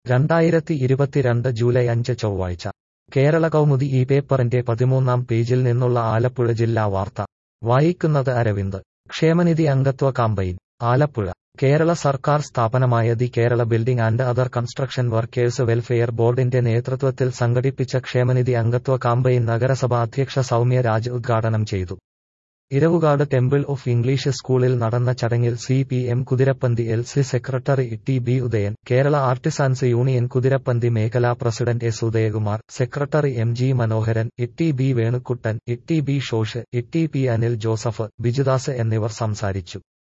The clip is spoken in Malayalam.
രണ്ടായിരത്തി ഇരുപത്തിരണ്ട് ജൂലൈ അഞ്ച് ചൊവ്വാഴ്ച കേരള കൗമുദി ഈ പേപ്പറിന്റെ പതിമൂന്നാം പേജിൽ നിന്നുള്ള ആലപ്പുഴ ജില്ലാ വാർത്ത വായിക്കുന്നത് അരവിന്ദ് ക്ഷേമനിധി അംഗത്വ കാമ്പയിൻ ആലപ്പുഴ കേരള സർക്കാർ സ്ഥാപനമായ the Kerala building and other construction workers welfare ബോർഡിന്റെ നേതൃത്വത്തിൽ സംഘടിപ്പിച്ച ക്ഷേമനിധി അംഗത്വ കാമ്പയിൻ നഗരസഭ അധ്യക്ഷ സൗമ്യ രാജ് ഉദ്ഘാടനം ചെയ്തു ഇരവുകാട് ടെമ്പിൾ ഓഫ് ഇംഗ്ലീഷ് സ്കൂളിൽ നടന്ന ചടങ്ങിൽ C P M Kuthirappanthi L C secretary T B Udayan Kerala artisans union Kuthirappanthi മേഖലാ president S Udayakumar secretary M G Manoharan ഇട്ടി ബി വേണുക്കുട്ടൻ ഇട്ടി ബി ഷോഷ് ഇട്ടി പി അനിൽ ജോസഫ് ബിജുദാസ് എന്നിവർ സംസാരിച്ചു